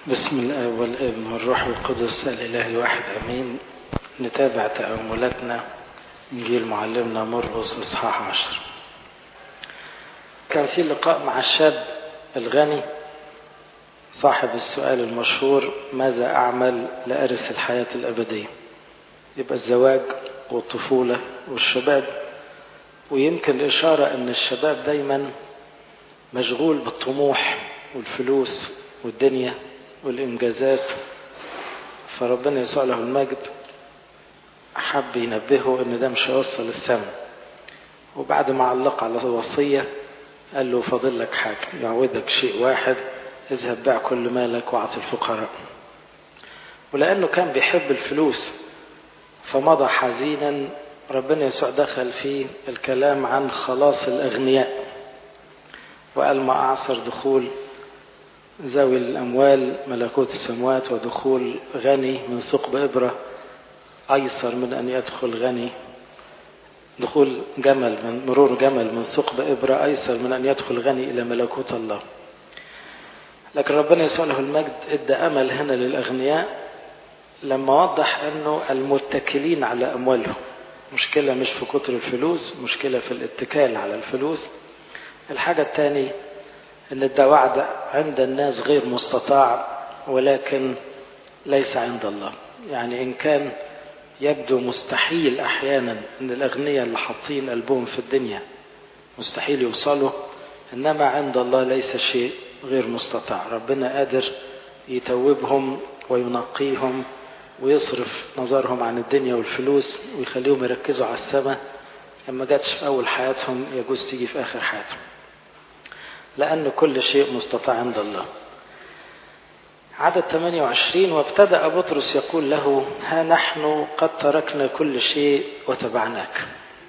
بسم الله والابن والروح القدس الإله الواحد أمين نتابع تأملاتنا إنجيل معلمنا مرقس إصحاح عشر كان في لقاء مع الشاب الغني صاحب السؤال المشهور ماذا أعمل لأرث الحياة الأبدية يبقى الزواج والطفولة والشباب ويمكن الإشارة أن الشباب دايما مشغول بالطموح والفلوس والدنيا والإنجازات فربنا يسوع له المجد حب ينبهه ان ده مش هيوصل السماء وبعد ما علق على الوصية قال له فاضل لك حاجة يعودك شيء واحد اذهب بيع كل مالك واعطي الفقراء ولأنه كان بيحب الفلوس فمضى حزينا ربنا يسوع دخل في الكلام عن خلاص الأغنياء وقال ما أعصر دخول ذوي الأموال ملكوت السموات ودخول غني من ثقب إبرة أيسر من أن يدخل غني دخول جمل من مرور جمل من ثقب إبرة أيسر من أن يدخل غني إلى ملكوت الله لكن ربنا يسوع له المجد ادى أمل هنا للأغنياء لما وضح أنه المتكلين على أموالهم مشكلة مش في كتر الفلوس مشكلة في الاتكال على الفلوس الحاجة الثانية ان ده وعد عند الناس غير مستطاع ولكن ليس عند الله يعني ان كان يبدو مستحيل احيانا ان الاغنياء اللي حاطين قلبهم في الدنيا مستحيل يوصلوا انما عند الله ليس شيء غير مستطاع ربنا قادر يتوبهم وينقيهم ويصرف نظرهم عن الدنيا والفلوس ويخليهم يركزوا على السماء لما جاتش في اول حياتهم يجوز تيجي في اخر حياتهم لأن كل شيء مستطاع عند الله عدد 28 وابتدأ بطرس يقول له ها نحن قد تركنا كل شيء وتبعناك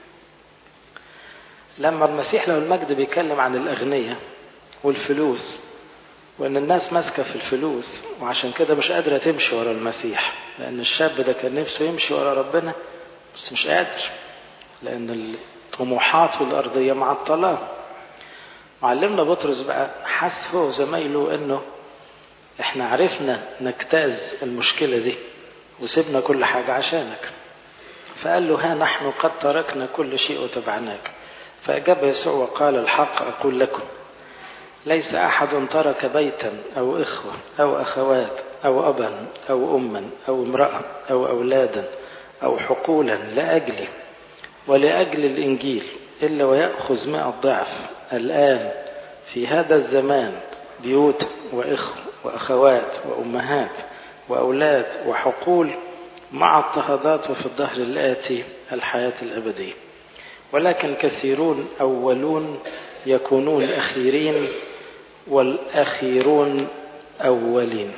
لما المسيح له المجد بيتكلم عن الأغنياء والفلوس وأن الناس ماسكة في الفلوس وعشان كده مش قادرة تمشي ورا المسيح لأن الشاب ده كان نفسه يمشي ورا ربنا بس مش قادر لأن الطموحات الأرضية معطلاه معلمنا بطرس بقى حس هو وزمايله انه احنا عرفنا نجتاز المشكلة دي وسيبنا كل حاجة عشانك فقال له ها نحن قد تركنا كل شيء وتبعناك فأجاب يسوع وقال الحق أقول لكم ليس أحد ترك بيتا أو إخوة أو أخوات أو أبا أو أما أو امرأة أو أولادا أو حقولا لأجلي ولأجل الإنجيل إلا ويأخذ مئة ضعف الآن في هذا الزمان بيوت وإخوة وأخوات وأمهات وأولاد وحقول مع اضطهادات وفي الظهر الآتي الحياة الأبدية ولكن كثيرون أولون يكونون أخيرين والأخيرون أولين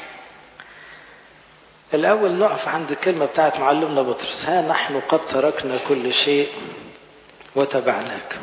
الأول نقف عند الكلمة بتاعت معلمنا بطرس ها نحن قد تركنا كل شيء وتبعناك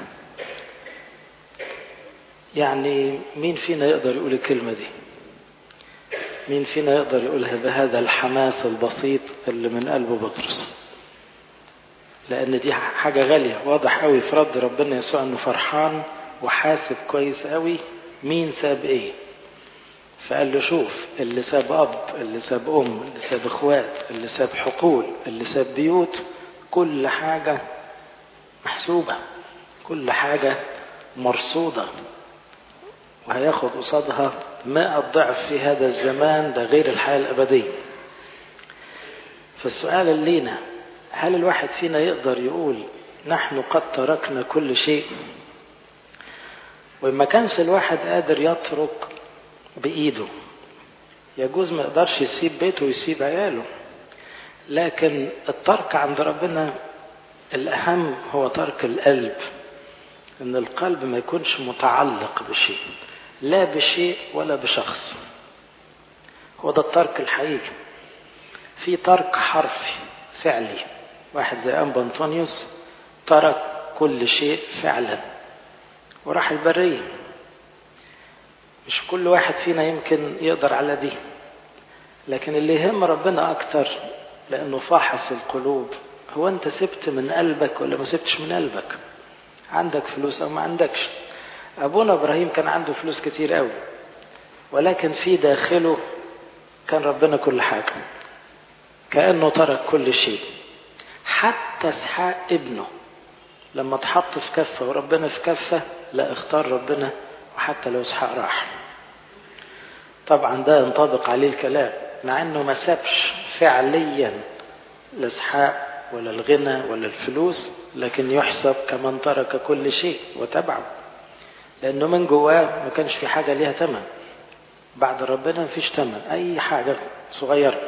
يعني مين فينا يقدر يقول الكلمة دي مين فينا يقدر يقولها بهذا الحماس البسيط اللي من قلب بطرس لأن دي حاجة غالية واضح قوي في رد ربنا يسوع أنه فرحان وحاسب كويس قوي مين ساب إيه فقال له شوف اللي ساب أب اللي ساب أم اللي ساب إخوات اللي ساب حقول اللي ساب بيوت كل حاجة محسوبة كل حاجة مرصودة وهياخد قصادها مائة ضعف في هذا الزمان ده غير الحياة الأبدية فالسؤال اللي لينا هل الواحد فينا يقدر يقول نحن قد تركنا كل شيء وإما كانش الواحد قادر يترك بإيده يجوز ما يقدرش يسيب بيته ويسيب عياله لكن الترك عند ربنا الأهم هو ترك القلب إن القلب ما يكونش متعلق بشيء لا بشيء ولا بشخص هو ده الترك الحقيقي في ترك حرفي فعلي واحد زي أنبا أنطونيوس ترك كل شيء فعلا وراح البرية مش كل واحد فينا يمكن يقدر على دي لكن اللي يهم ربنا أكتر لأنه فاحص القلوب هو أنت سبت من قلبك ولا ما سبتش من قلبك عندك فلوس أو ما عندكش أبونا إبراهيم كان عنده فلوس كتير قوي ولكن في داخله كان ربنا كل حاجة كأنه ترك كل شيء حتى اسحاق ابنه لما اتحط في كفة وربنا في كفة لا اختار ربنا وحتى لو اسحاق راح طبعا ده ينطبق عليه الكلام مع انه ما سابش فعليا لاسحاق ولا الغنى ولا الفلوس لكن يحسب كمن ترك كل شيء وتبعه لانه من جواه ما كانش في حاجه ليها ثمن بعد ربنا مفيش ثمن اي حاجه صغيره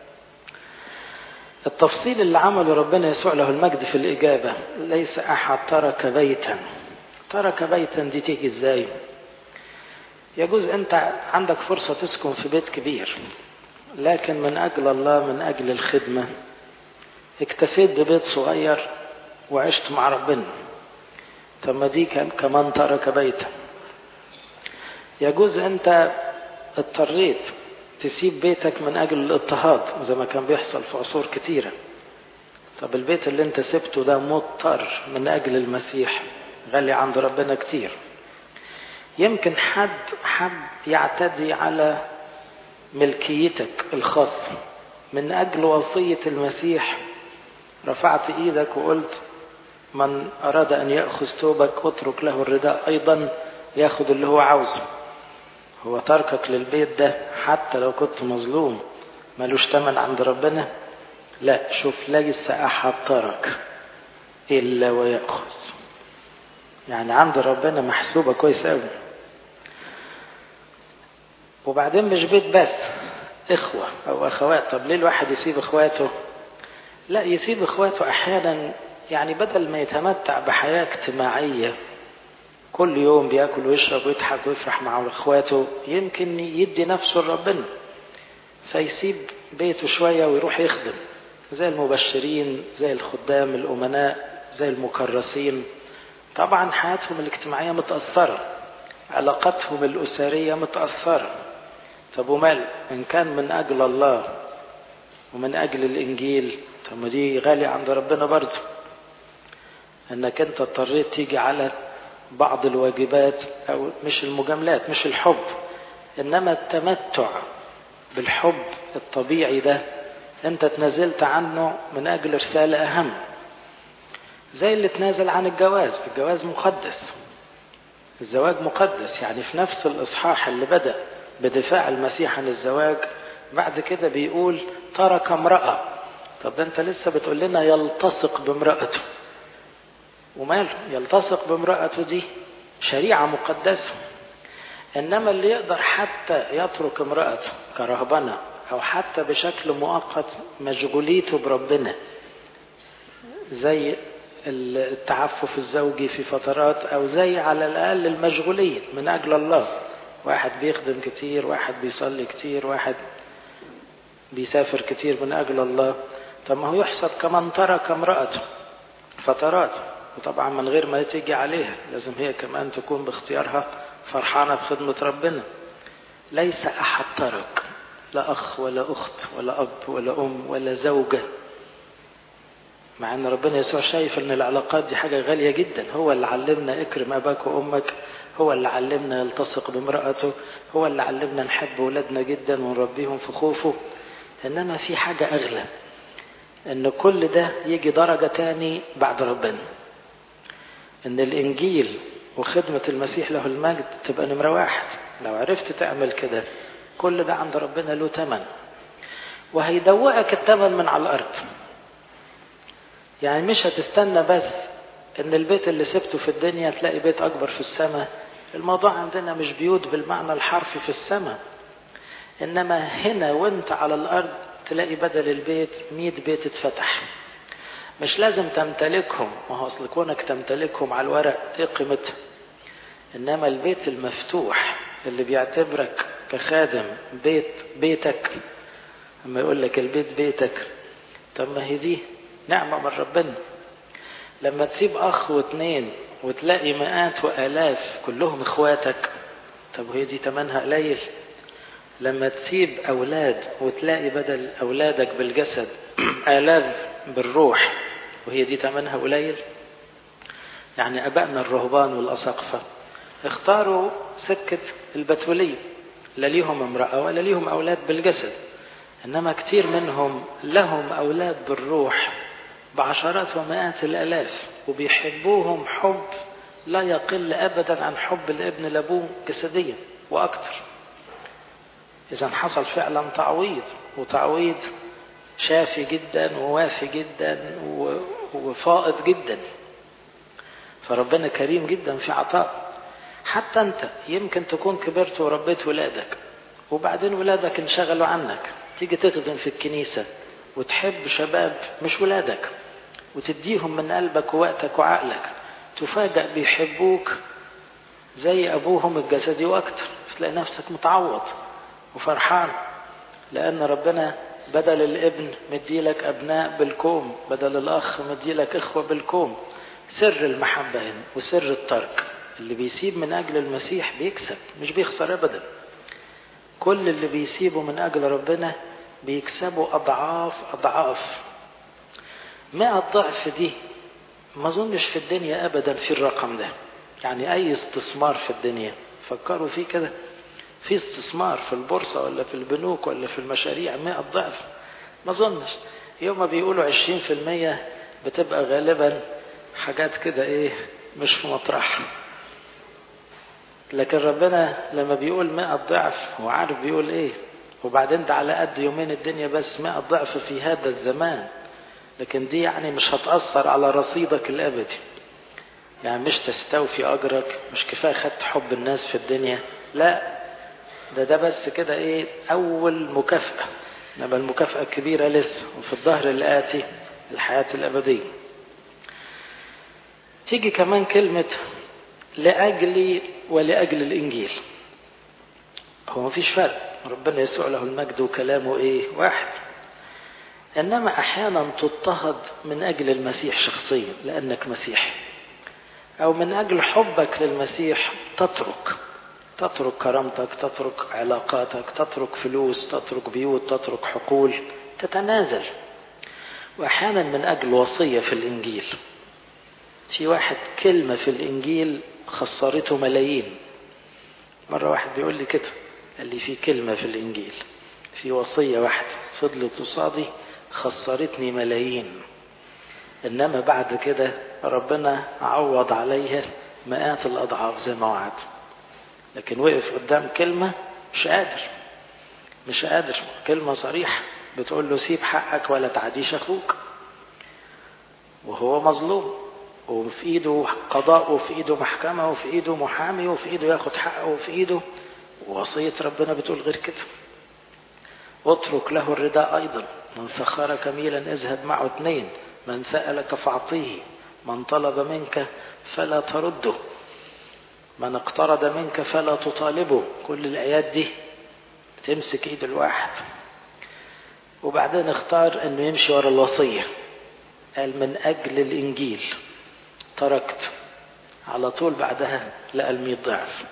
التفصيل اللي عمله ربنا يسوع له المجد في الإجابة ليس أحد ترك بيتا ترك بيتا دي تيجي إزاي يجوز أنت عندك فرصة تسكن في بيت كبير لكن من أجل الله من أجل الخدمة اكتفيت ببيت صغير وعشت مع ربنا طب ما دي كمان ترك بيتا يجوز أنت اضطريت تسيب بيتك من أجل الاضطهاد زي ما كان بيحصل في عصور كتيرة طب البيت اللي انت سبته ده مضطر من أجل المسيح غالي عند ربنا كتير يمكن حد حب يعتدي على ملكيتك الخاصة من أجل وصية المسيح رفعت إيدك وقلت من أراد أن يأخذ ثوبك اترك له الرداء أيضا ياخد اللي هو عاوزه هو تركك للبيت ده حتى لو كنت مظلوم ملوش تمن عند ربنا لا شوف ليس أحد ترك إلا ويأخذ يعني عند ربنا محسوبة كويس قوي وبعدين مش بيت بس إخوة أو أخوات طب ليه الواحد يسيب إخواته لا يسيب إخواته أحيانا يعني بدل ما يتمتع بحياة اجتماعية كل يوم بياكل ويشرب ويضحك ويفرح مع اخواته يمكن يدي نفسه لربنا فيسيب بيته شوية ويروح يخدم زي المبشرين زي الخدام الأمناء زي المكرسين طبعا حياتهم الاجتماعية متأثرة علاقتهم الأسرية متأثرة طب ومال إن كان من أجل الله ومن أجل الإنجيل طب ما دي غالية عند ربنا برضه إنك أنت اضطريت تيجي على بعض الواجبات أو مش المجاملات مش الحب إنما التمتع بالحب الطبيعي ده أنت تنازلت عنه من أجل رسالة أهم زي اللي تنازل عن الجواز الجواز مقدس الزواج مقدس يعني في نفس الإصحاح اللي بدأ بدفاع المسيح عن الزواج بعد كده بيقول ترك امرأة طب ده أنت لسه بتقول لنا يلتصق بامرأته وماله يلتصق بامرأته دي شريعة مقدسة إنما اللي يقدر حتى يترك امرأته كرهبنة أو حتى بشكل مؤقت مشغوليته بربنا زي التعفف الزوجي في فترات أو زي على الأقل المشغولية من أجل الله واحد بيخدم كتير واحد بيصلي كتير واحد بيسافر كتير من أجل الله طب ما هو يحسب كمان ترك امرأته فترات وطبعا من غير ما تيجي عليها لازم هي كمان تكون باختيارها فرحانة بخدمة ربنا ليس أحد ترك لا أخ ولا أخت ولا أب ولا أم ولا زوجة مع أن ربنا يسوع شايف أن العلاقات دي حاجة غالية جدا هو اللي علمنا اكرم أباك وأمك هو اللي علمنا يلتصق بامرأته هو اللي علمنا نحب ولادنا جدا ونربيهم في خوفه إنما في حاجة أغلى إن كل ده يجي درجة تاني بعد ربنا ان الانجيل وخدمة المسيح له المجد تبقى نمرة واحد لو عرفت تعمل كده كل ده عند ربنا له تمن وهيدوقك التمن من على الارض يعني مش هتستنى بس ان البيت اللي سبته في الدنيا تلاقي بيت اكبر في السماء الموضوع عندنا مش بيوت بالمعنى الحرفي في السماء انما هنا وانت على الارض تلاقي بدل البيت مئة بيت اتفتح مش لازم تمتلكهم ما هو اصل كونك تمتلكهم على الورق ايه قيمتها انما البيت المفتوح اللي بيعتبرك كخادم بيت بيتك اما يقول لك البيت بيتك طب ما هي دي نعمه من ربنا لما تسيب اخ واثنين وتلاقي مئات والاف كلهم اخواتك طب وهي دي تمنها قليل لما تسيب اولاد وتلاقي بدل اولادك بالجسد الاف بالروح وهي دي تمنها قليل يعني ابائنا الرهبان والاساقفه اختاروا سكه البتوليه لا ليهم امراه ولا ليهم اولاد بالجسد إنما كتير منهم لهم أولاد بالروح بعشرات ومئات الآلاف وبيحبوهم حب لا يقل أبدا عن حب الابن لأبوه جسديا وأكثر إذا حصل فعلا تعويض وتعويض شافي جدا ووافي جدا وفائض جدا فربنا كريم جدا في عطاء حتى أنت يمكن تكون كبرت وربيت ولادك وبعدين ولادك انشغلوا عنك تيجي تخدم في الكنيسة وتحب شباب مش ولادك وتديهم من قلبك ووقتك وعقلك تفاجأ بيحبوك زي أبوهم الجسدي وأكتر فتلاقي نفسك متعوض وفرحان لأن ربنا بدل الابن مديلك أبناء بالكوم بدل الأخ مديلك إخوة بالكوم سر المحبة هنا وسر الترك اللي بيسيب من أجل المسيح بيكسب مش بيخسر أبدا كل اللي بيسيبه من أجل ربنا بيكسبوا أضعاف أضعاف مئة ضعف دي ما أظنش في الدنيا أبدا في الرقم ده يعني أي استثمار في الدنيا فكروا فيه كده في استثمار في البورصة ولا في البنوك ولا في المشاريع مئة ضعف ما أظنش يوم ما بيقولوا عشرين في المية بتبقى غالبا حاجات كده إيه مش في مطرحها لكن ربنا لما بيقول مئة ضعف هو عارف بيقول إيه وبعدين ده على قد يومين الدنيا بس مئة ضعف في هذا الزمان لكن دي يعني مش هتأثر على رصيدك الأبدي يعني مش تستوفي أجرك مش كفاية خدت حب الناس في الدنيا لا ده ده بس كده ايه أول مكافأة إنما المكافأة الكبيرة لسه وفي الظهر الآتي الحياة الأبدية تيجي كمان كلمة لأجلي ولأجل الإنجيل هو مفيش فرق ربنا يسوع له المجد وكلامه إيه واحد إنما أحيانا تضطهد من أجل المسيح شخصيا لأنك مسيحي أو من أجل حبك للمسيح تترك تترك كرامتك تترك علاقاتك تترك فلوس تترك بيوت تترك حقول تتنازل وأحيانا من أجل وصية في الإنجيل في واحد كلمة في الإنجيل خسرته ملايين مرة واحد بيقول لي كده قال لي في كلمة في الإنجيل في وصية واحدة فضلت قصادي خسرتني ملايين إنما بعد كده ربنا عوض عليها مئات الأضعاف زي ما وعد لكن وقف قدام كلمة مش قادر مش قادر كلمة صريحة بتقول له سيب حقك ولا تعديش أخوك وهو مظلوم وفي ايده قضاء وفي ايده محكمة وفي ايده محامي وفي ايده ياخد حقه وفي ايده ووصية ربنا بتقول غير كده اترك له الرداء ايضا من سخرك ميلا اذهب معه اثنين من سألك فاعطيه من طلب منك فلا ترده من اقترض منك فلا تطالبه كل الآيات دي تمسك ايد الواحد وبعدين اختار انه يمشي ورا الوصية قال من اجل الانجيل تركت على طول بعدها لقى المية ضعف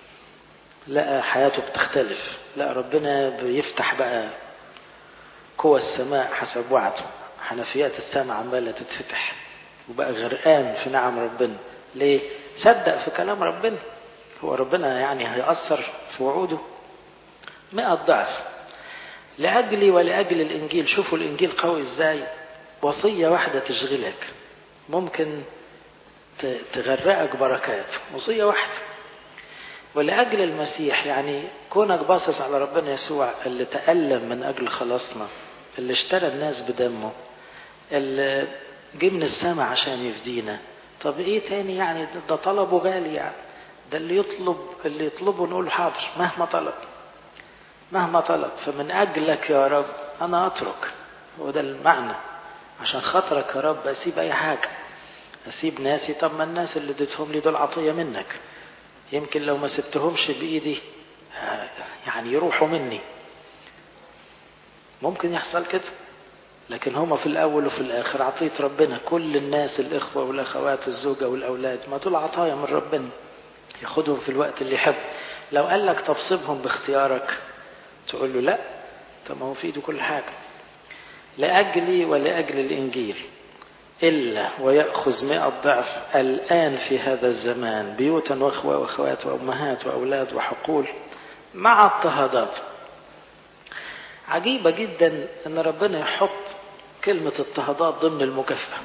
لقى حياته بتختلف لقى ربنا بيفتح بقى قوى السماء حسب وعده حنفيات السماء عمالة تتفتح وبقى غرقان في نعم ربنا ليه؟ صدق في كلام ربنا هو ربنا يعني هيأثر في وعوده مئة ضعف لأجلي ولأجل الإنجيل شوفوا الإنجيل قوي إزاي وصية واحدة تشغلك ممكن تغرقك بركات وصية واحدة ولأجل المسيح يعني كونك باصص على ربنا يسوع اللي تألم من أجل خلاصنا اللي اشترى الناس بدمه اللي جه من السماء عشان يفدينا طب ايه تاني يعني ده طلبه غالي يعني ده اللي يطلب اللي يطلبه نقول حاضر مهما طلب مهما طلب فمن أجلك يا رب أنا أترك هو ده المعنى عشان خاطرك يا رب أسيب أي حاجة أسيب ناسي طب ما الناس اللي اديتهم لي دول عطية منك يمكن لو ما سبتهمش بإيدي يعني يروحوا مني ممكن يحصل كده لكن هما في الأول وفي الآخر عطية ربنا كل الناس الإخوة والأخوات الزوجة والأولاد ما دول عطايا من ربنا ياخدهم في الوقت اللي يحب لو قال لك طب سيبهم باختيارك تقول له لا طب ما هو في ايده كل حاجة لأجلي ولأجل الإنجيل إلا ويأخذ مئة ضعف الآن في هذا الزمان بيوتا وأخوة وأخوات وأمهات وأولاد وحقول مع اضطهادات عجيبة جدا ان ربنا يحط كلمة اضطهادات ضمن المكافأة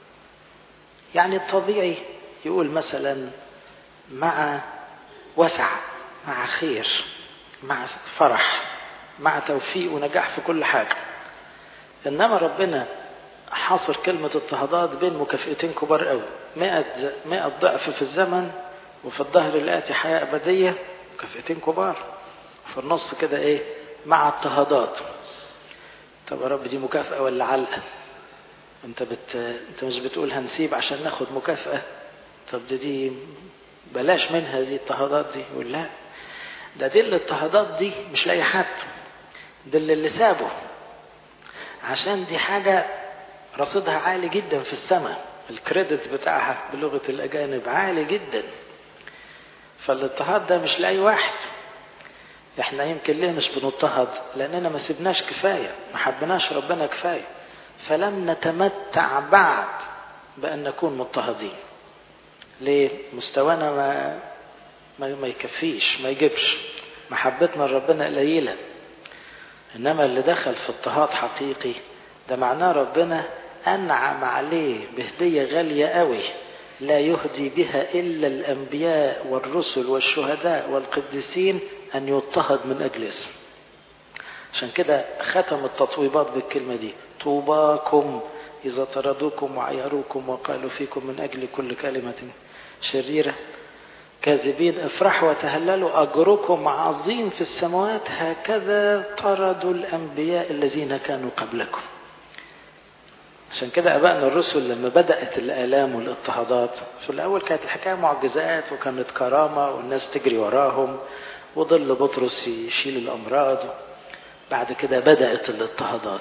يعني الطبيعي يقول مثلا مع وسع مع خير مع فرح مع توفيق ونجاح في كل حاجة إنما ربنا حاصر كلمة اضطهادات بين مكافئتين كبار قوي مئة, مئة ضعف في الزمن وفي الظهر الآتي حياة أبدية مكافئتين كبار في النص كده إيه مع اضطهادات طب يا رب دي مكافأة ولا علقة انت بت... انت مش بتقول هنسيب عشان ناخد مكافأة طب دي, دي بلاش منها دي الاضطهادات دي يقول لا ده دي الاضطهادات دي مش لاقي حد ده اللي, اللي سابه عشان دي حاجة رصيدها عالي جدا في السماء الكريدت بتاعها بلغة الأجانب عالي جدا فالاضطهاد ده مش لأي واحد احنا يمكن ليه مش بنضطهد لأننا ما سبناش كفاية ما حبناش ربنا كفاية فلم نتمتع بعد بأن نكون مضطهدين ليه مستوانا ما ما, ما يكفيش ما يجيبش محبتنا لربنا قليلة إنما اللي دخل في اضطهاد حقيقي ده معناه ربنا أنعم عليه بهدية غالية قوي لا يهدي بها إلا الأنبياء والرسل والشهداء والقديسين أن يضطهد من أجل اسم عشان كده ختم التطويبات بالكلمة دي طوباكم إذا طردوكم وعيروكم وقالوا فيكم من أجل كل كلمة شريرة كاذبين افرحوا وتهللوا أجركم عظيم في السماوات هكذا طردوا الأنبياء الذين كانوا قبلكم عشان كده أبائنا الرسل لما بدأت الآلام والاضطهادات في الأول كانت الحكاية معجزات وكانت كرامة والناس تجري وراهم وظل بطرس يشيل الأمراض بعد كده بدأت الاضطهادات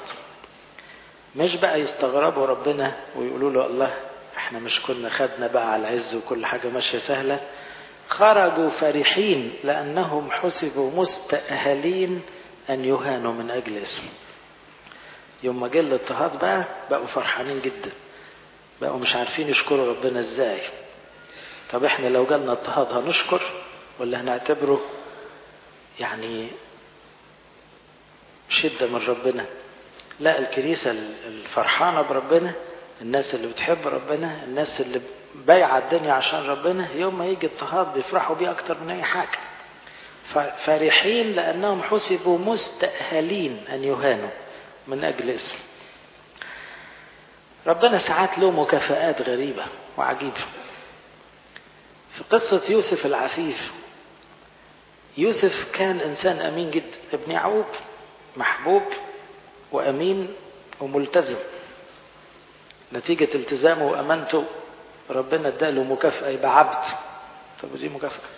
مش بقى يستغربوا ربنا ويقولوا له الله احنا مش كنا خدنا بقى على العز وكل حاجة ماشية سهلة خرجوا فرحين لأنهم حسبوا مستأهلين أن يهانوا من أجل اسمه يوم ما جه الاضطهاد بقى بقوا فرحانين جدا بقوا مش عارفين يشكروا ربنا ازاي طب احنا لو جالنا اضطهاد هنشكر ولا هنعتبره يعني شدة من ربنا لا الكنيسة الفرحانة بربنا الناس اللي بتحب ربنا الناس اللي بايعة الدنيا عشان ربنا يوم ما يجي اضطهاد بيفرحوا بيه أكتر من أي حاجة فرحين لأنهم حسبوا مستأهلين أن يهانوا من أجل اسم ربنا ساعات له مكافآت غريبة وعجيبة في قصة يوسف العفيف يوسف كان إنسان أمين جدا ابن يعقوب محبوب وأمين وملتزم نتيجة التزامه وأمانته ربنا اداله مكافأة يبقى عبد طب ودي مكافأة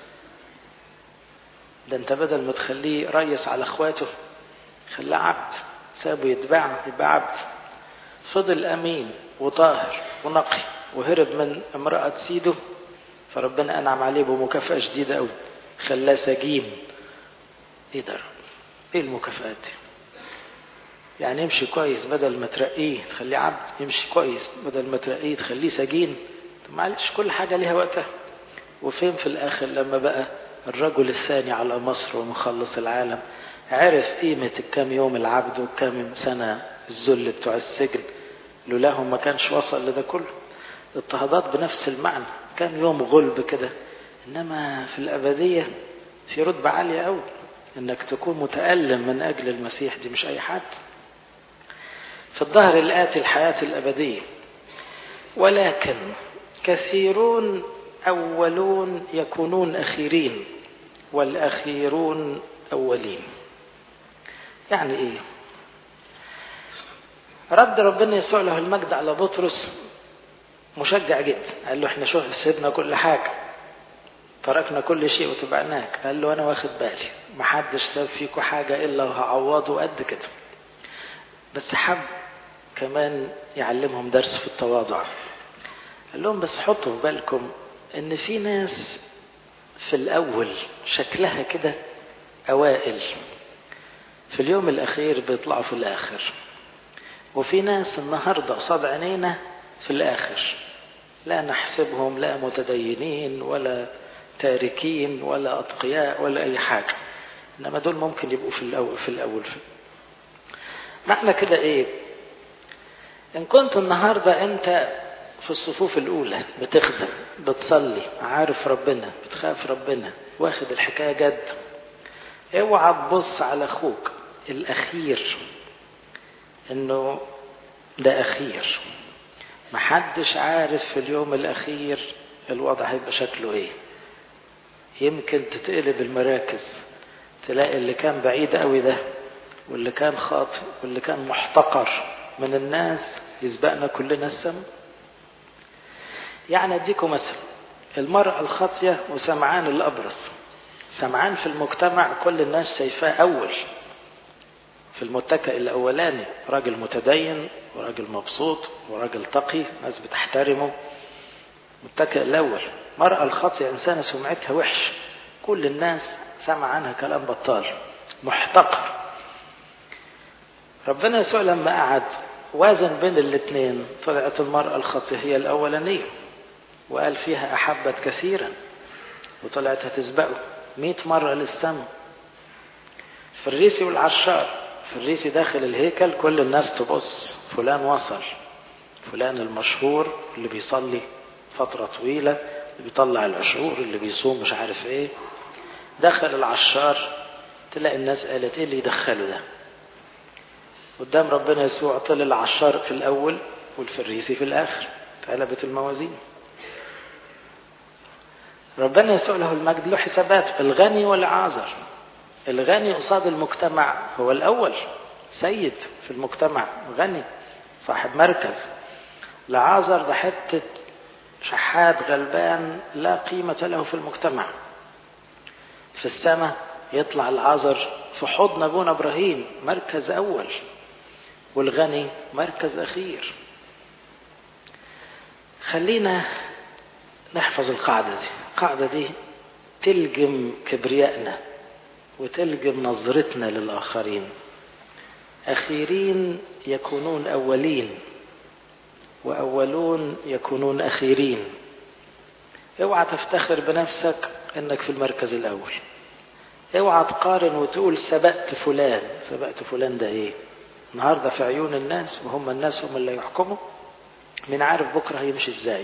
ده انت بدل ما تخليه ريس على اخواته خلاه عبد سابه يتباع يبقى عبد فضل امين وطاهر ونقي وهرب من امرأة سيده فربنا انعم عليه بمكافأة شديدة قوي خلاه سجين ايه ده ايه المكافآت دي يعني يمشي كويس بدل ما ترقيه تخليه عبد يمشي كويس بدل ما ترقيه تخليه سجين معلش كل حاجة ليها وقتها وفين في الآخر لما بقى الرجل الثاني على مصر ومخلص العالم عرف قيمة الكام يوم العبد وكام سنة الذل بتوع السجن لولاهم ما كانش وصل لده كله الاضطهادات بنفس المعنى كام يوم غلب كده إنما في الأبدية في رتبة عالية أوي إنك تكون متألم من أجل المسيح دي مش أي حد في الظهر الآتي الحياة الأبدية ولكن كثيرون أولون يكونون أخيرين والأخيرون أولين يعني إيه رد ربنا يسوع له المجد على بطرس مشجع جدا قال له احنا شو سيبنا كل حاجة تركنا كل شيء وتبعناك قال له انا واخد بالي محدش ساب فيكم حاجة الا وهعوضه قد كده بس حب كمان يعلمهم درس في التواضع قال لهم بس حطوا في بالكم ان في ناس في الاول شكلها كده اوائل في اليوم الاخير بيطلعوا في الاخر وفي ناس النهارده قصاد عينينا في الاخر لا نحسبهم لا متدينين ولا تاركين ولا اتقياء ولا اي حاجه انما دول ممكن يبقوا في الاول في الاول في معنى كده ايه ان كنت النهاردة انت في الصفوف الاولى بتخدم بتصلي عارف ربنا بتخاف ربنا واخد الحكاية جد اوعى تبص على اخوك الاخير انه ده اخير محدش عارف في اليوم الاخير الوضع هيبقى شكله ايه يمكن تتقلب المراكز تلاقي اللي كان بعيد قوي ده واللي كان خاطئ واللي كان محتقر من الناس يسبقنا كلنا السم يعني اديكم مثل المرأة الخاطية وسمعان الأبرص سمعان في المجتمع كل الناس شايفاه أول في المتكئ الأولاني راجل متدين وراجل مبسوط وراجل تقي ناس بتحترمه متكئ الأول المرأة الخاطئة إنسانة سمعتها وحش كل الناس سمع عنها كلام بطال محتقر ربنا يسوع لما قعد وازن بين الاثنين طلعت المرأة الخاطئة هي الأولانية وقال فيها أحبت كثيرا وطلعت هتسبقه مئة مرة للسماء فريسي والعشار فريسي داخل الهيكل كل الناس تبص فلان وصل فلان المشهور اللي بيصلي فترة طويلة اللي بيطلع العشور اللي بيصوم مش عارف ايه دخل العشار تلاقي الناس قالت ايه اللي يدخله ده قدام ربنا يسوع طلع العشار في الاول والفريسي في الاخر اتقلبت الموازين ربنا يسوع له المجد له حسابات الغني والعازر الغني قصاد المجتمع هو الاول سيد في المجتمع غني صاحب مركز العازر ده حته شحات غلبان لا قيمة له في المجتمع في السماء يطلع العازر في حضن أبونا إبراهيم مركز أول والغني مركز أخير خلينا نحفظ القاعدة دي القاعدة دي تلجم كبريائنا وتلجم نظرتنا للآخرين أخيرين يكونون أولين وأولون يكونون أخيرين اوعى تفتخر بنفسك انك في المركز الاول اوعى تقارن وتقول سبقت فلان سبقت فلان ده ايه النهاردة في عيون الناس وهم الناس هم اللي يحكموا من عارف بكرة هيمشي ازاي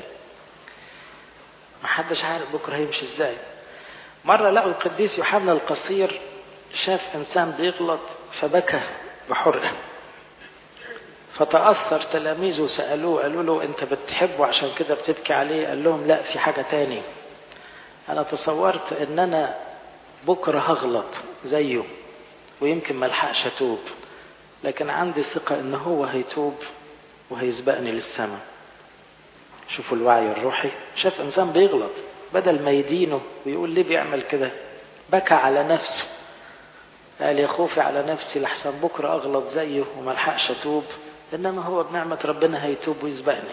محدش عارف بكرة هيمشي ازاي مرة لقوا القديس يوحنا القصير شاف انسان بيغلط فبكى بحرقة فتأثر تلاميذه وسألوه قالوا له أنت بتحبه عشان كده بتبكي عليه قال لهم لا في حاجة تاني أنا تصورت أن أنا بكرة هغلط زيه ويمكن ملحقش أتوب لكن عندي ثقة أن هو هيتوب وهيسبقني للسماء شوفوا الوعي الروحي شاف إنسان بيغلط بدل ما يدينه ويقول ليه بيعمل كده بكى على نفسه قال يا خوفي على نفسي لحسن بكرة أغلط زيه وملحقش أتوب إنما هو بنعمة ربنا هيتوب ويسبقني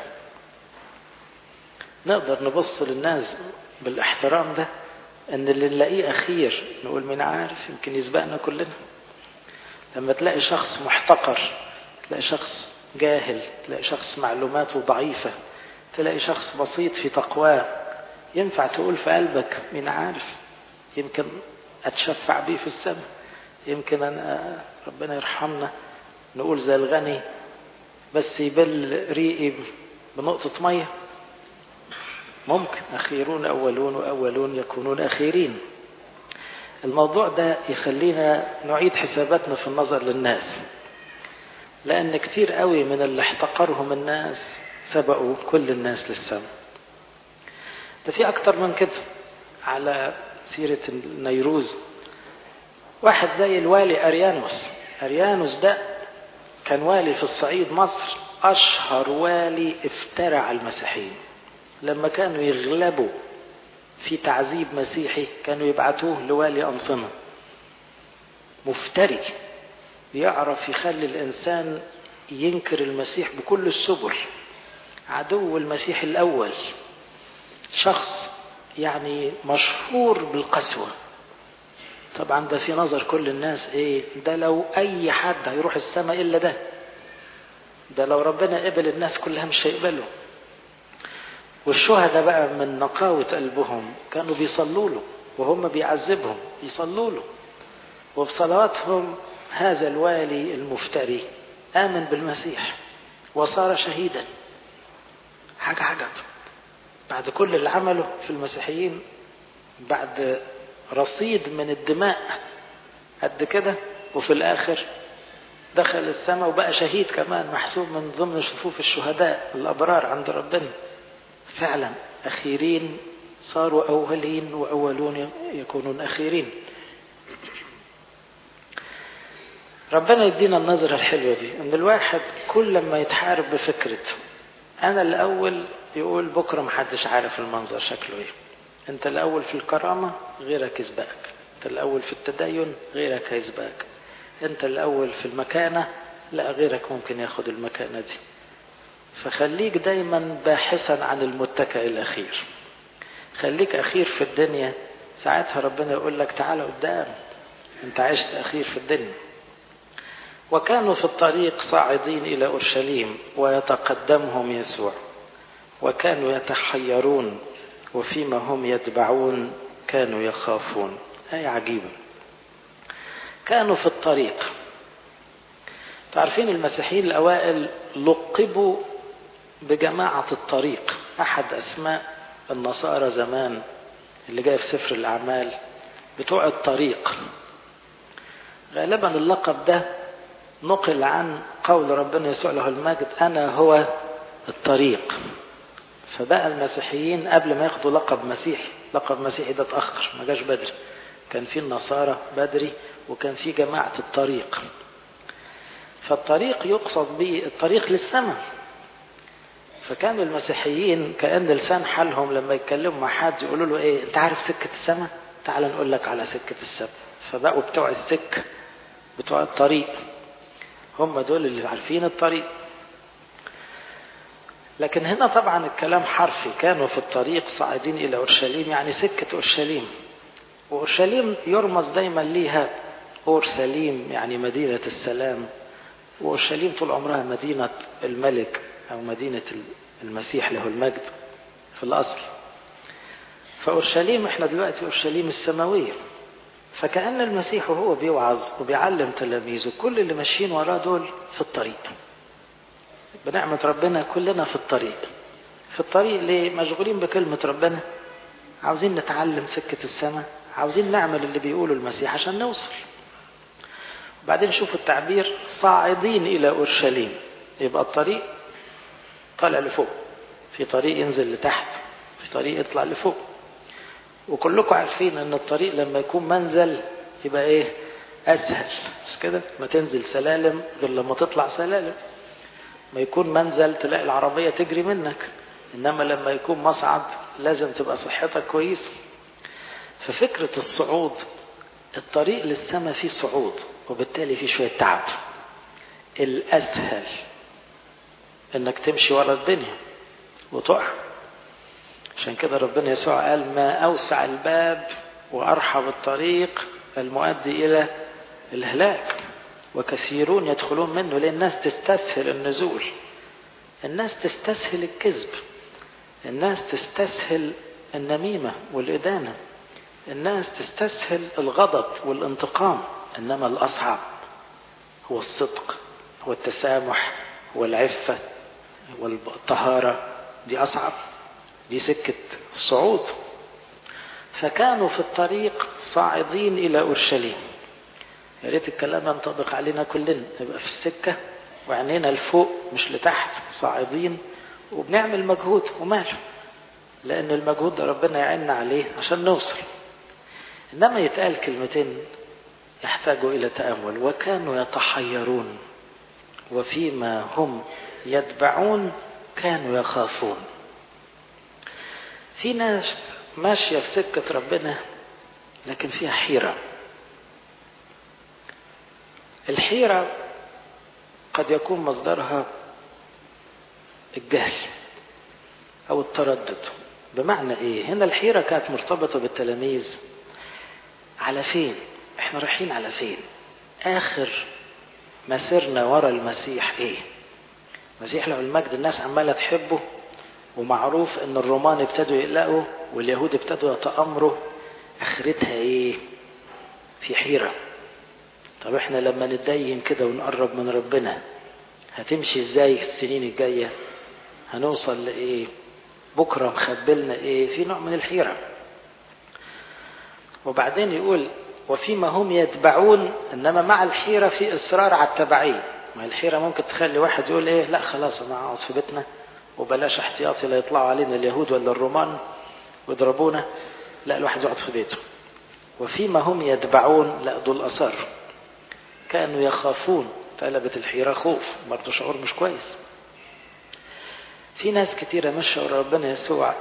نقدر نبص للناس بالاحترام ده ان اللي نلاقيه اخير نقول مين عارف يمكن يسبقنا كلنا لما تلاقي شخص محتقر تلاقي شخص جاهل تلاقي شخص معلوماته ضعيفة تلاقي شخص بسيط في تقواه ينفع تقول في قلبك مين عارف يمكن اتشفع بيه في السماء يمكن انا ربنا يرحمنا نقول زي الغني بس يبل ريقي بنقطة مية ممكن أخيرون أولون وأولون يكونون أخيرين الموضوع ده يخلينا نعيد حساباتنا في النظر للناس لأن كتير قوي من اللي احتقرهم الناس سبقوا كل الناس للسماء ده في أكتر من كده على سيرة النيروز واحد زي الوالي أريانوس أريانوس ده كان والي في الصعيد مصر أشهر والي افترع المسيحيين لما كانوا يغلبوا في تعذيب مسيحي كانوا يبعتوه لوالي أنصنة مفتري يعرف يخلي الإنسان ينكر المسيح بكل السبل عدو المسيح الأول شخص يعني مشهور بالقسوة طبعا ده في نظر كل الناس ايه ده لو اي حد هيروح السماء الا ده ده لو ربنا قبل الناس كلها مش هيقبله والشهداء بقى من نقاوة قلبهم كانوا بيصلوا له وهم بيعذبهم يصلوا له وفي صلواتهم هذا الوالي المفتري آمن بالمسيح وصار شهيدا حاجة عجب بعد كل اللي عمله في المسيحيين بعد رصيد من الدماء قد كده وفي الآخر دخل السماء وبقى شهيد كمان محسوب من ضمن صفوف الشهداء الأبرار عند ربنا فعلا أخيرين صاروا أولين وأولون يكونون أخيرين ربنا يدينا النظرة الحلوة دي ان الواحد كل ما يتحارب بفكرة انا الاول يقول بكرة محدش عارف المنظر شكله ايه انت الاول في الكرامة غيرك يسبقك انت الاول في التدين غيرك هيسبقك انت الاول في المكانة لا غيرك ممكن ياخد المكانة دي فخليك دايما باحثا عن المتكئ الاخير خليك اخير في الدنيا ساعتها ربنا يقول لك تعالى قدام انت عشت اخير في الدنيا وكانوا في الطريق صاعدين الى اورشليم ويتقدمهم يسوع وكانوا يتحيرون وفيما هم يتبعون كانوا يخافون اي عجيبه كانوا في الطريق تعرفين المسيحيين الاوائل لقبوا بجماعه الطريق احد اسماء النصارى زمان اللي جاي في سفر الاعمال بتوع الطريق غالبا اللقب ده نقل عن قول ربنا يسوع له المجد أنا هو الطريق فبقى المسيحيين قبل ما ياخدوا لقب مسيحي لقب مسيحي ده اتأخر ما جاش بدري كان في النصارى بدري وكان في جماعة الطريق فالطريق يقصد به الطريق للسماء فكان المسيحيين كأن لسان حالهم لما يتكلموا مع حد يقولوا له ايه انت عارف سكة السماء تعال نقول لك على سكة السماء فبقوا بتوع السك بتوع الطريق هم دول اللي عارفين الطريق لكن هنا طبعا الكلام حرفي كانوا في الطريق صاعدين إلى أورشليم يعني سكة أورشليم وأورشليم يرمز دايما ليها أورسليم يعني مدينة السلام وأورشليم طول عمرها مدينة الملك أو مدينة المسيح له المجد في الأصل فأورشليم احنا دلوقتي أورشليم السماوية فكأن المسيح وهو بيوعظ وبيعلم تلاميذه كل اللي ماشيين وراه دول في الطريق بنعمة ربنا كلنا في الطريق في الطريق ليه مشغولين بكلمة ربنا عاوزين نتعلم سكة السماء عاوزين نعمل اللي بيقوله المسيح عشان نوصل بعدين شوفوا التعبير صاعدين إلى أورشليم يبقى الطريق طالع لفوق في طريق ينزل لتحت في طريق يطلع لفوق وكلكم عارفين ان الطريق لما يكون منزل يبقى ايه اسهل مش كده ما تنزل سلالم غير لما تطلع سلالم ما يكون منزل تلاقي العربية تجري منك انما لما يكون مصعد لازم تبقى صحتك كويسة ففكرة الصعود الطريق للسماء فيه صعود وبالتالي فيه شوية تعب الاسهل انك تمشي ورا الدنيا وتقع عشان كده ربنا يسوع قال ما أوسع الباب وأرحب الطريق المؤدي إلى الهلاك وكثيرون يدخلون منه لأن الناس تستسهل النزول الناس تستسهل الكذب الناس تستسهل النميمة والإدانة الناس تستسهل الغضب والانتقام إنما الأصعب هو الصدق هو التسامح هو العفة والطهارة دي أصعب دي سكة الصعود فكانوا في الطريق صاعدين إلى أورشليم يا ريت الكلام ينطبق علينا كلنا نبقى في السكة وعينينا لفوق مش لتحت صاعدين وبنعمل مجهود وماله لأن المجهود ده ربنا يعيننا عليه عشان نوصل إنما يتقال كلمتين يحتاجوا إلى تأمل وكانوا يتحيرون وفيما هم يتبعون كانوا يخافون في ناس ماشية في سكة ربنا لكن فيها حيرة الحيرة قد يكون مصدرها الجهل أو التردد بمعنى إيه؟ هنا الحيرة كانت مرتبطة بالتلاميذ على فين؟ إحنا رايحين على فين؟ آخر مسيرنا ورا المسيح إيه؟ المسيح له المجد الناس عمالة تحبه ومعروف ان الرومان ابتدوا يقلقوا واليهود ابتدوا يتأمروا اخرتها ايه في حيرة طب احنا لما نتدين كده ونقرب من ربنا هتمشي ازاي السنين الجاية هنوصل لإيه بكرة مخبلنا إيه في نوع من الحيرة وبعدين يقول وفيما هم يتبعون إنما مع الحيرة في إصرار على التبعية ما الحيرة ممكن تخلي واحد يقول إيه لا خلاص أنا أقعد في بيتنا وبلاش احتياطي لا يطلعوا علينا اليهود ولا الرومان ويضربونا لا الواحد يقعد في بيته وفيما هم يتبعون لا دول أصر كانوا يخافون فقلبت الحيرة خوف برضه شعور مش كويس في ناس كتيرة ماشية ورا ربنا يسوع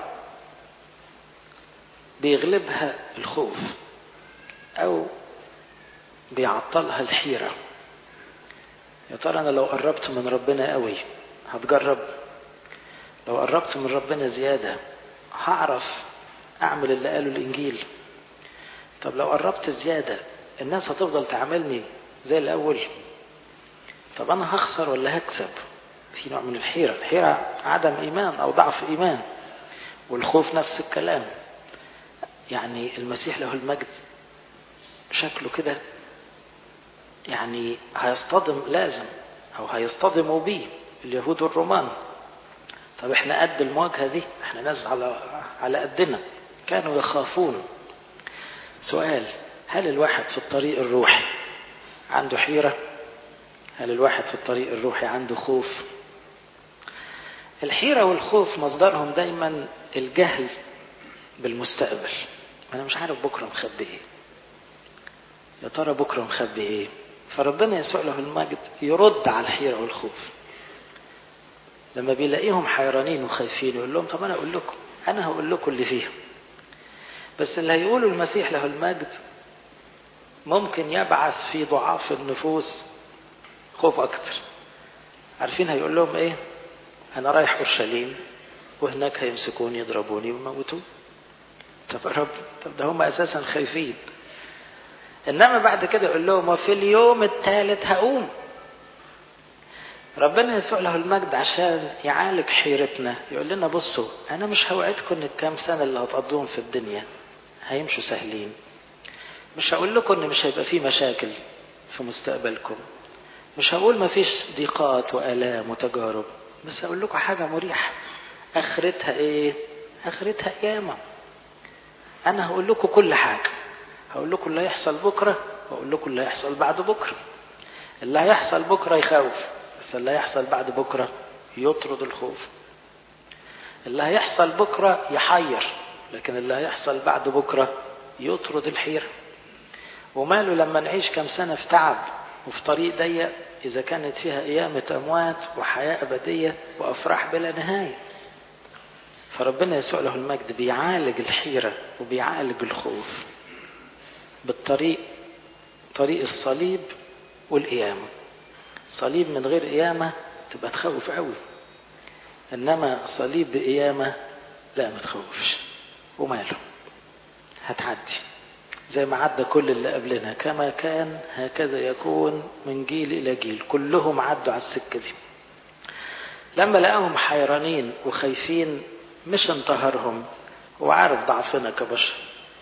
بيغلبها الخوف أو بيعطلها الحيرة يا ترى أنا لو قربت من ربنا قوي هتجرب لو قربت من ربنا زيادة هعرف أعمل اللي قاله الإنجيل طب لو قربت زيادة الناس هتفضل تعاملني زي الأول طب أنا هخسر ولا هكسب في نوع من الحيرة الحيرة عدم إيمان أو ضعف إيمان والخوف نفس الكلام يعني المسيح له المجد شكله كده يعني هيصطدم لازم أو هيصطدموا بيه اليهود والرومان طب احنا قد المواجهة دي احنا ناس على على قدنا كانوا يخافون سؤال هل الواحد في الطريق الروحي عنده حيرة هل الواحد في الطريق الروحي عنده خوف الحيرة والخوف مصدرهم دايما الجهل بالمستقبل أنا مش عارف بكرة مخبي إيه يا ترى بكرة مخبي إيه فربنا يسوع له المجد يرد على الحيرة والخوف لما بيلاقيهم حيرانين وخايفين يقول لهم طب أنا أقول لكم أنا هقول لكم اللي فيهم بس اللي هيقوله المسيح له المجد ممكن يبعث في ضعاف النفوس خوف أكتر عارفين هيقول لهم إيه أنا رايح أورشليم وهناك هيمسكوني يضربوني ويموتوني طب يا رب طب ده هم أساسا خايفين إنما بعد كده يقول لهم وفي اليوم الثالث هقوم ربنا يسوع له المجد عشان يعالج حيرتنا يقول لنا بصوا أنا مش هوعدكم إن الكام سنة اللي هتقضوهم في الدنيا هيمشوا سهلين مش هقول لكم إن مش هيبقى في مشاكل في مستقبلكم مش هقول ما فيش ضيقات وآلام وتجارب بس هقول لكم حاجة مريحة آخرتها إيه؟ آخرتها قيامة أنا هقول لكم كل حاجة هقول لكم اللي هيحصل بكرة وأقول لكم اللي هيحصل بعد بكرة اللي هيحصل بكرة يخوف بس اللي هيحصل بعد بكرة يطرد الخوف اللي هيحصل بكرة يحير لكن اللي هيحصل بعد بكرة يطرد الحيرة وماله لما نعيش كم سنة في تعب وفي طريق ضيق إذا كانت فيها قيامة أموات وحياة أبدية وأفراح بلا نهاية فربنا يسوع له المجد بيعالج الحيرة وبيعالج الخوف بالطريق طريق الصليب والقيامة صليب من غير قيامة تبقى تخوف قوي إنما صليب بقيامة لا ما تخوفش وماله هتعدي زي ما عدى كل اللي قبلنا كما كان هكذا يكون من جيل إلى جيل كلهم عدوا على السكة دي لما لقاهم حيرانين وخايفين مش انتهرهم هو عارف ضعفنا كبشر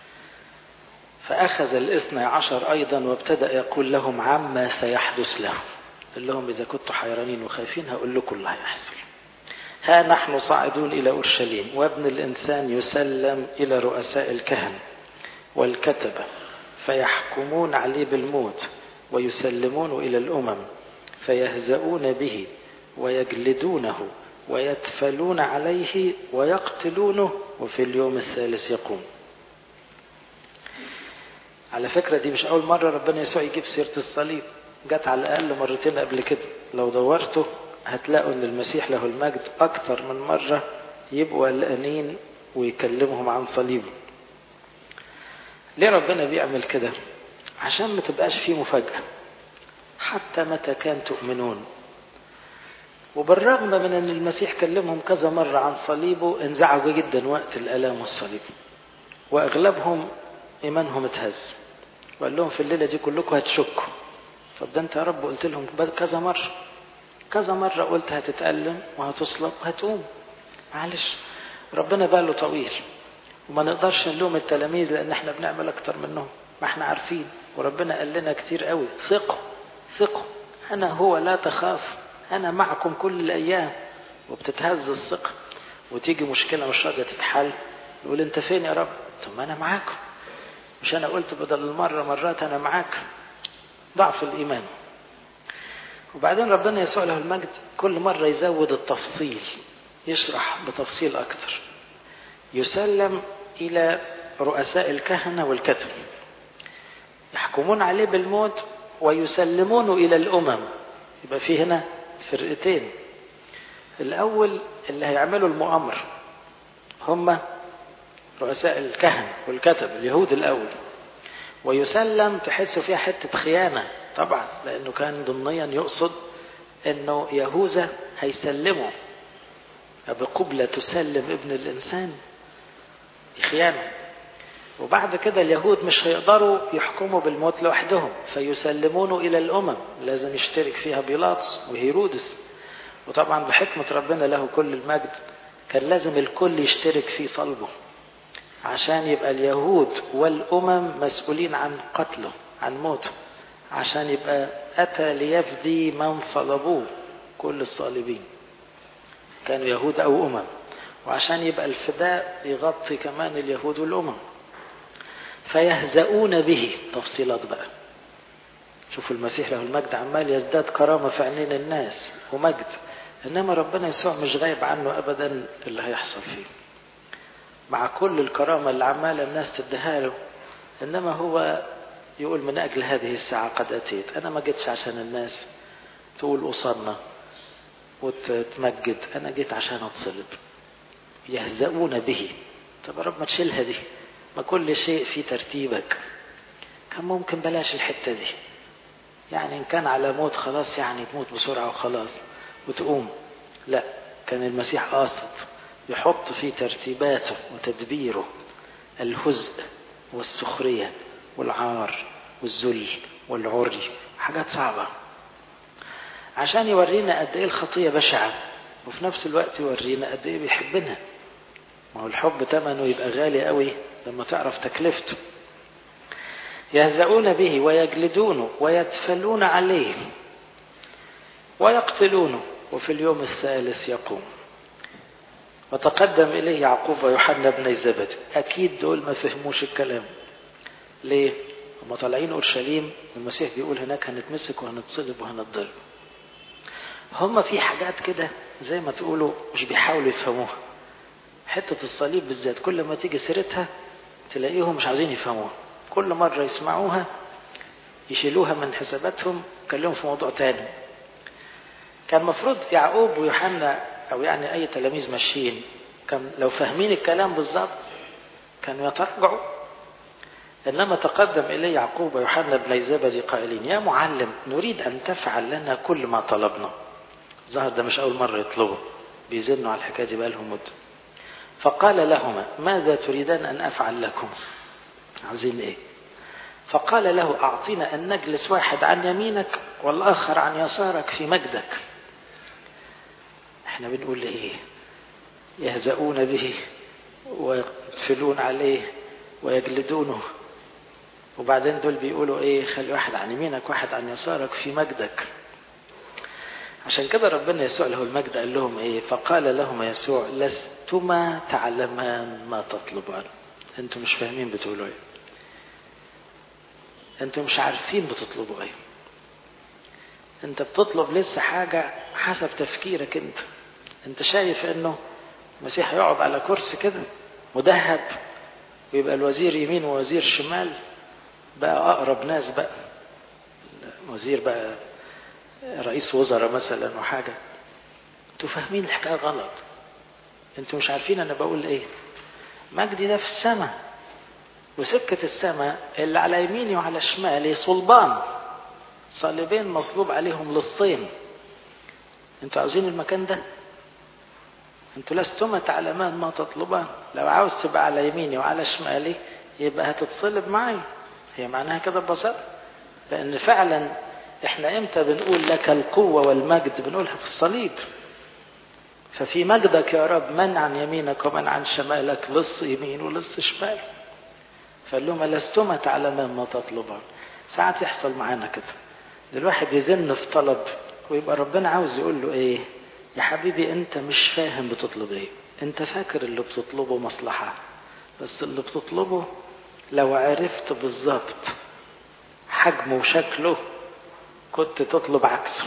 فأخذ الاثنى عشر أيضا وابتدأ يقول لهم عما سيحدث لهم قال لهم إذا كنتوا حيرانين وخايفين هقول لكم اللي هيحصل ها نحن صاعدون إلى أورشليم وابن الإنسان يسلم إلى رؤساء الكهنة والكتبة فيحكمون عليه بالموت ويسلمونه إلى الأمم فيهزؤون به ويجلدونه ويتفلون عليه ويقتلونه وفي اليوم الثالث يقوم على فكرة دي مش أول مرة ربنا يسوع يجيب سيرة الصليب جت على الأقل مرتين قبل كده لو دورتوا هتلاقوا أن المسيح له المجد أكتر من مرة يبقوا قلقانين ويكلمهم عن صليبه ليه ربنا بيعمل كده عشان ما تبقاش فيه مفاجأة حتى متى كان تؤمنون وبالرغم من أن المسيح كلمهم كذا مرة عن صليبه انزعجوا جدا وقت الآلام والصليب وأغلبهم إيمانهم اتهز وقال لهم في الليلة دي كلكم هتشكوا طب ده أنت يا رب قلت لهم كذا مرة كذا مرة قلت هتتألم وهتصلب وهتقوم معلش ربنا باله طويل وما نقدرش نلوم التلاميذ لأن احنا بنعمل أكتر منهم ما احنا عارفين وربنا قال لنا كتير قوي ثقوا ثقوا أنا هو لا تخاف أنا معكم كل الأيام وبتتهز الثقة وتيجي مشكلة مش راضية تتحل يقول أنت فين يا رب؟ طب ما أنا معاكم مش أنا قلت بدل المرة مرات أنا معاك ضعف الإيمان وبعدين ربنا يسوع له المجد كل مرة يزود التفصيل يشرح بتفصيل أكثر يسلم إلى رؤساء الكهنة والكتب يحكمون عليه بالموت ويسلمونه إلى الأمم يبقى في هنا فرقتين الأول اللي هيعملوا المؤامرة هم رؤساء الكهنة والكتب اليهود الأول ويسلم تحسوا فيها حتة خيانة طبعا لأنه كان ضمنيا يقصد أنه يهوذا هيسلمه بقبلة تسلم ابن الإنسان دي خيانة وبعد كده اليهود مش هيقدروا يحكموا بالموت لوحدهم فيسلمونه إلى الأمم لازم يشترك فيها بيلاطس وهيرودس وطبعا بحكمة ربنا له كل المجد كان لازم الكل يشترك في صلبه عشان يبقى اليهود والأمم مسؤولين عن قتله عن موته عشان يبقى أتى ليفدي من صلبوه كل الصالبين كانوا يهود أو أمم وعشان يبقى الفداء يغطي كمان اليهود والأمم فيهزؤون به تفصيلات بقى شوفوا المسيح له المجد عمال يزداد كرامة في عينين الناس ومجد إنما ربنا يسوع مش غايب عنه أبدا اللي هيحصل فيه مع كل الكرامة اللي عمال الناس تديها له إنما هو يقول من أجل هذه الساعة قد أتيت أنا ما جيتش عشان الناس تقول أصلنا وتتمجد أنا جيت عشان أتصلب يهزؤون به طب يا رب ما تشيلها دي ما كل شيء في ترتيبك كان ممكن بلاش الحتة دي يعني إن كان على موت خلاص يعني تموت بسرعة وخلاص وتقوم لا كان المسيح قاصد يحط في ترتيباته وتدبيره الهزء والسخرية والعار والذل والعري حاجات صعبة عشان يورينا قد ايه الخطية بشعة وفي نفس الوقت يورينا قد ايه بيحبنا ما هو الحب ثمنه يبقى غالي قوي لما تعرف تكلفته يهزؤون به ويجلدونه ويتفلون عليه ويقتلونه وفي اليوم الثالث يقوم وتقدم إليه يعقوب ويوحنا بن الزبد أكيد دول ما فهموش الكلام ليه؟ هم طالعين أورشليم المسيح بيقول هناك هنتمسك وهنتصلب وهنتضرب هم في حاجات كده زي ما تقولوا مش بيحاولوا يفهموها حتة الصليب بالذات كل ما تيجي سيرتها تلاقيهم مش عايزين يفهموها كل مرة يسمعوها يشيلوها من حساباتهم يتكلموا في موضوع تاني كان المفروض يعقوب ويوحنا او يعني اي تلاميذ ماشيين كان لو فاهمين الكلام بالظبط كانوا يتراجعوا انما تقدم الي يعقوب ويوحنا بن زبدي قائلين يا معلم نريد ان تفعل لنا كل ما طلبنا ظهر ده مش اول مره يطلبوا بيزنوا على الحكايه دي بقالهم مده فقال لهما ماذا تريدان ان افعل لكم عايزين ايه فقال له اعطينا ان نجلس واحد عن يمينك والاخر عن يسارك في مجدك احنا بنقول ايه يهزؤون به ويقتلون عليه ويجلدونه وبعدين دول بيقولوا ايه خلي واحد عن يمينك واحد عن يسارك في مجدك عشان كده ربنا يسوع له المجد قال لهم ايه فقال لهم يسوع لستما تعلمان ما تطلبان انتم مش فاهمين بتقولوا ايه انتم مش عارفين بتطلبوا ايه انت بتطلب لسه حاجة حسب تفكيرك انت انت شايف انه المسيح يقعد على كرسي كده مدهب ويبقى الوزير يمين ووزير شمال بقى اقرب ناس بقى وزير بقى رئيس وزراء مثلا وحاجة انتوا فاهمين الحكاية غلط انتوا مش عارفين انا بقول ايه مجدي ده في السماء وسكة السماء اللي على يميني وعلى شمالي صلبان صليبين مصلوب عليهم لصين انتوا عاوزين المكان ده انتوا لستما تعلمان ما تطلبان لو عاوز تبقى على يميني وعلى شمالي يبقى هتتصلب معي هي معناها كده ببساطة لأن فعلا احنا امتى بنقول لك القوة والمجد بنقولها في الصليب ففي مجدك يا رب من عن يمينك ومن عن شمالك لص يمين ولص شمال فقال لهم لستما تعلمان ما تطلبان ساعات يحصل معانا كده الواحد يزن في طلب ويبقى ربنا عاوز يقول له ايه يا حبيبي انت مش فاهم بتطلب ايه انت فاكر اللي بتطلبه مصلحة بس اللي بتطلبه لو عرفت بالظبط حجمه وشكله كنت تطلب عكسه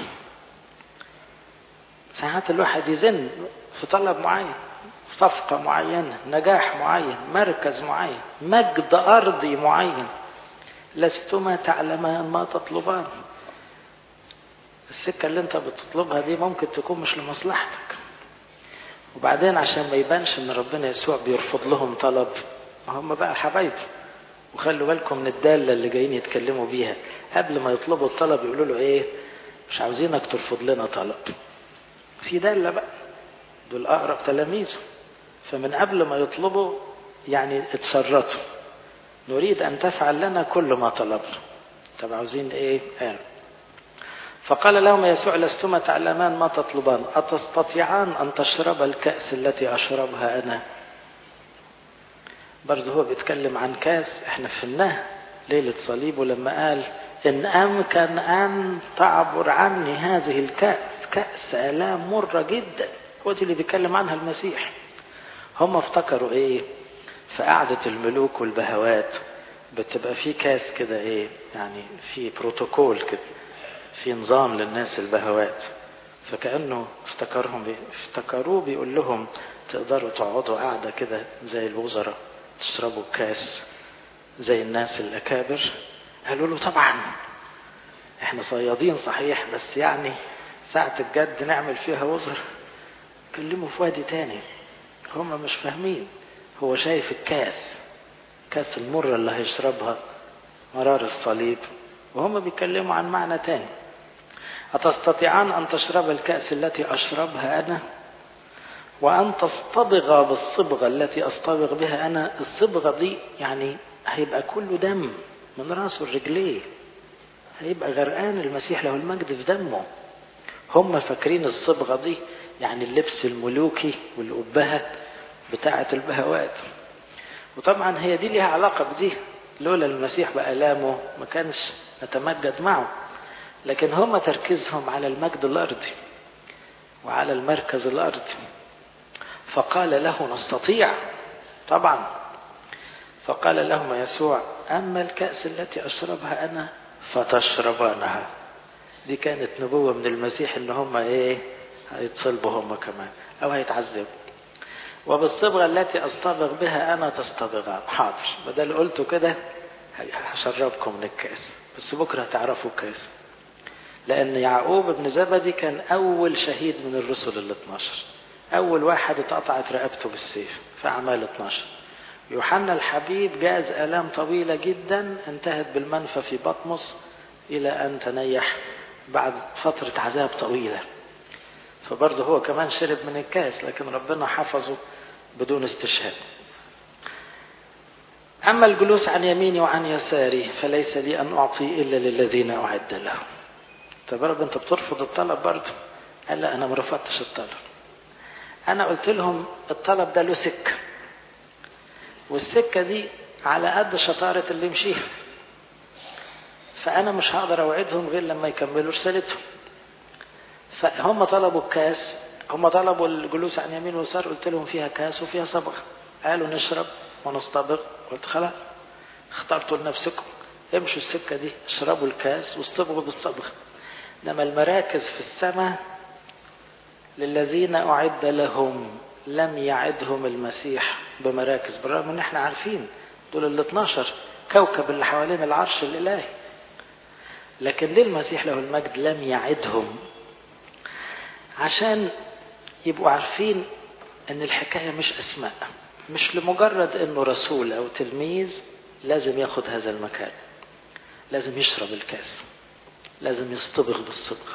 ساعات الواحد يزن في طلب معين صفقة معينة نجاح معين مركز معين مجد أرضي معين لستما تعلمان ما تطلبان السكة اللي انت بتطلبها دي ممكن تكون مش لمصلحتك وبعدين عشان ما يبانش ان ربنا يسوع بيرفض لهم طلب ما هم بقى حبايب وخلوا بالكم من الدالة اللي جايين يتكلموا بيها قبل ما يطلبوا الطلب يقولوا له ايه مش عاوزينك ترفض لنا طلب في دالة بقى دول أقرب تلاميذه فمن قبل ما يطلبوا يعني اتسرطوا نريد أن تفعل لنا كل ما طلبنا طب عاوزين ايه قالوا فقال لهم يسوع لستما تعلمان ما تطلبان أتستطيعان أن تشرب الكأس التي أشربها أنا برضه هو بيتكلم عن كاس احنا فهمناه ليلة صليبه لما قال إن أمكن أن تعبر عني هذه الكأس كأس آلام مرة جدا ودي اللي بيتكلم عنها المسيح هم افتكروا ايه في قعدة الملوك والبهوات بتبقى في كاس كده ايه يعني في بروتوكول كده في نظام للناس البهوات فكأنه افتكرهم بي افتكروه بيقول لهم تقدروا تقعدوا قاعدة كده زي الوزراء تشربوا كاس زي الناس الأكابر قالوا له طبعا احنا صيادين صحيح بس يعني ساعة الجد نعمل فيها وزر كلموا في وادي تاني هم مش فاهمين هو شايف الكاس كاس المرة اللي هيشربها مرار الصليب وهم بيتكلموا عن معنى تاني أتستطيعان أن تشرب الكأس التي أشربها أنا وأن تصطبغ بالصبغة التي أصطبغ بها أنا الصبغة دي يعني هيبقى كله دم من راسه لرجليه هيبقى غرقان المسيح له المجد في دمه هم فاكرين الصبغة دي يعني اللبس الملوكي والأبهة بتاعة البهوات وطبعا هي دي ليها علاقة بدي لولا المسيح بألامه ما كانش نتمجد معه لكن هم تركيزهم على المجد الأرضي وعلى المركز الأرضي فقال له نستطيع طبعا فقال لهم يسوع أما الكأس التي أشربها أنا فتشربانها دي كانت نبوة من المسيح إن هم إيه هيتصلبوا هم كمان أو هيتعذبوا وبالصبغة التي أصطبغ بها أنا تصطبغان حاضر بدل قلته كده هشربكم من الكأس بس بكرة هتعرفوا الكأس لأن يعقوب بن زبدي كان أول شهيد من الرسل ال 12 أول واحد اتقطعت رقبته بالسيف في أعمال 12 يوحنا الحبيب جاز آلام طويلة جدا انتهت بالمنفى في بطمس إلى أن تنيح بعد فترة عذاب طويلة فبرضه هو كمان شرب من الكاس لكن ربنا حفظه بدون استشهاد أما الجلوس عن يميني وعن يساري فليس لي أن أعطي إلا للذين أعد لهم طب رب أنت بترفض الطلب برضه قال لا أنا ما رفضتش الطلب أنا قلت لهم الطلب ده له سكة والسكة دي على قد شطارة اللي يمشيها فأنا مش هقدر أوعدهم غير لما يكملوا رسالتهم فهم طلبوا الكاس هم طلبوا الجلوس عن يمين ويسار قلت لهم فيها كاس وفيها صبغ قالوا نشرب ونصطبغ قلت خلاص اخترتوا لنفسكم امشوا السكة دي اشربوا الكاس واصطبغوا بالصبغ انما المراكز في السماء للذين أعد لهم لم يعدهم المسيح بمراكز بالرغم ان احنا عارفين دول ال 12 كوكب اللي حوالين العرش الالهي لكن ليه المسيح له المجد لم يعدهم عشان يبقوا عارفين ان الحكايه مش اسماء مش لمجرد انه رسول او تلميذ لازم ياخد هذا المكان لازم يشرب الكاس لازم يصطبغ بالصبغه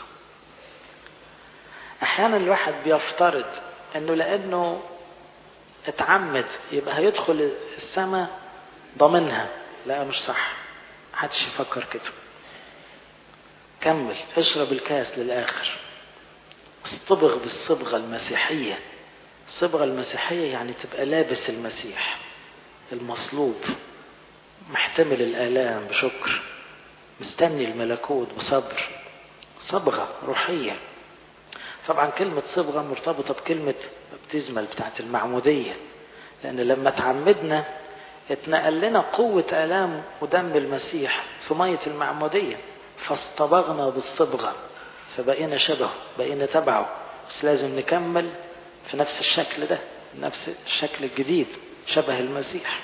احيانا الواحد بيفترض انه لانه اتعمد يبقى هيدخل السماء ضامنها لا مش صح محدش يفكر كده كمل اشرب الكاس للاخر اصطبغ بالصبغه المسيحيه الصبغه المسيحيه يعني تبقى لابس المسيح المصلوب محتمل الالام بشكر مستني الملكوت بصبر صبغة روحية طبعا كلمة صبغة مرتبطة بكلمة بابتزمل بتاعت المعمودية لأن لما تعمدنا اتنقل لنا قوة آلام ودم المسيح في مية المعمودية فاصطبغنا بالصبغة فبقينا شبهه بقينا تبعه بس لازم نكمل في نفس الشكل ده نفس الشكل الجديد شبه المسيح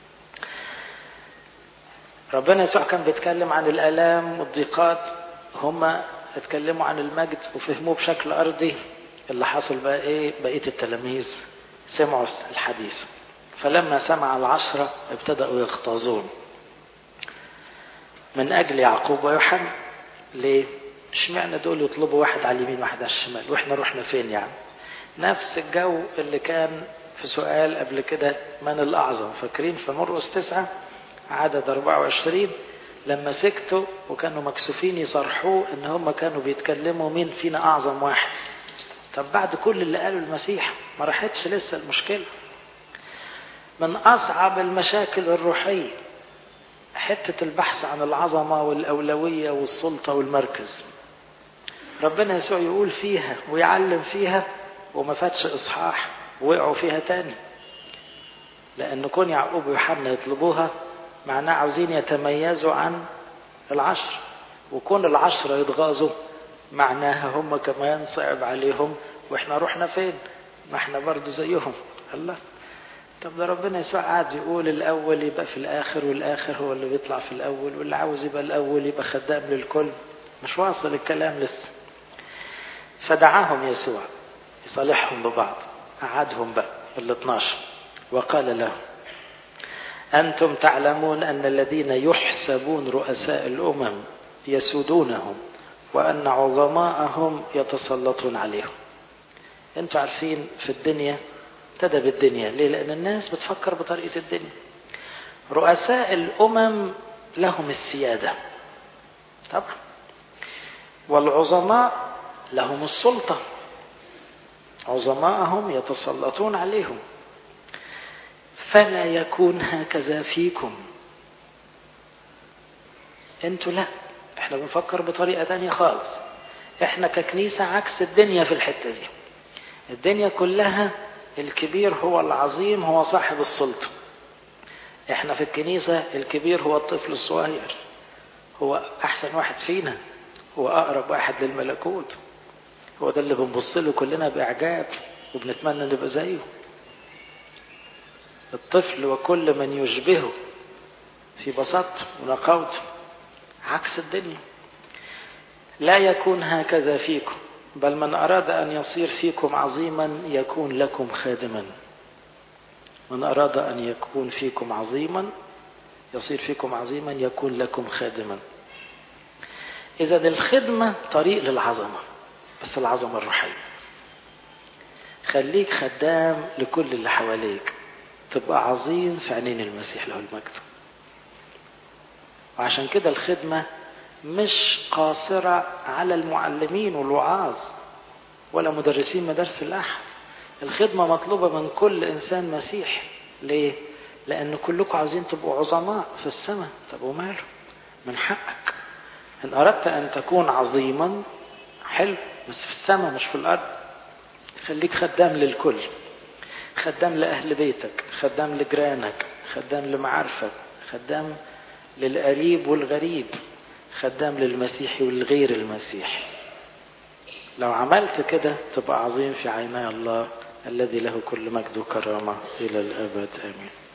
ربنا يسوع كان بيتكلم عن الآلام والضيقات هما اتكلموا عن المجد وفهموه بشكل أرضي اللي حصل بقى إيه بقية التلاميذ سمعوا الحديث فلما سمع العشرة ابتدأوا يغتاظون من أجل يعقوب ويوحنا ليه؟ اشمعنى دول يطلبوا واحد على اليمين واحد على الشمال واحنا رحنا فين يعني نفس الجو اللي كان في سؤال قبل كده من الأعظم فاكرين في مرقس تسعة عدد 24 لما سكتوا وكانوا مكسوفين يصرحوه ان هم كانوا بيتكلموا مين فينا اعظم واحد طب بعد كل اللي قاله المسيح ما راحتش لسه المشكله من اصعب المشاكل الروحيه حته البحث عن العظمه والاولويه والسلطه والمركز ربنا يسوع يقول فيها ويعلم فيها وما فاتش اصحاح وقعوا فيها تاني لان كون يعقوب ويوحنا يطلبوها معناه عاوزين يتميزوا عن العشر وكون العشرة يتغاظوا معناها هم كمان صعب عليهم واحنا رحنا فين ما احنا برضو زيهم الله طب ده ربنا يسوع قاعد يقول الاول يبقى في الاخر والاخر هو اللي بيطلع في الاول واللي عاوز يبقى الاول يبقى خدام للكل مش واصل الكلام لسه فدعاهم يسوع يصالحهم ببعض قعدهم بقى ال 12 وقال لهم أنتم تعلمون أن الذين يحسبون رؤساء الأمم يسودونهم وأن عظماءهم يتسلطون عليهم أنتم عارفين في الدنيا ابتدى بالدنيا ليه؟ لأن الناس بتفكر بطريقة الدنيا رؤساء الأمم لهم السيادة طبعا والعظماء لهم السلطة عظماءهم يتسلطون عليهم فلا يكون هكذا فيكم انتوا لا احنا بنفكر بطريقة تانية خالص احنا ككنيسة عكس الدنيا في الحتة دي الدنيا كلها الكبير هو العظيم هو صاحب السلطة احنا في الكنيسة الكبير هو الطفل الصغير هو احسن واحد فينا هو اقرب واحد للملكوت هو ده اللي بنبص له كلنا باعجاب وبنتمنى نبقى زيه الطفل وكل من يشبهه في بساطته ونقاوته عكس الدنيا لا يكون هكذا فيكم بل من أراد أن يصير فيكم عظيما يكون لكم خادما من أراد أن يكون فيكم عظيما يصير فيكم عظيما يكون لكم خادما إذا الخدمة طريق للعظمة بس العظمة الروحية خليك خدام لكل اللي حواليك تبقى عظيم في عينين المسيح له المجد وعشان كده الخدمة مش قاصرة على المعلمين والوعاظ ولا مدرسين مدارس الأحد الخدمة مطلوبة من كل إنسان مسيحي ليه؟ لأن كلكم عايزين تبقوا عظماء في السماء طب وماله؟ من حقك إن أردت أن تكون عظيما حلو بس في السماء مش في الأرض خليك خدام للكل خدام لأهل بيتك خدام لجيرانك خدام لمعارفك خدام للقريب والغريب خدام للمسيحي والغير المسيحي لو عملت كده تبقى عظيم في عيني الله الذي له كل مجد وكرامة إلى الأبد آمين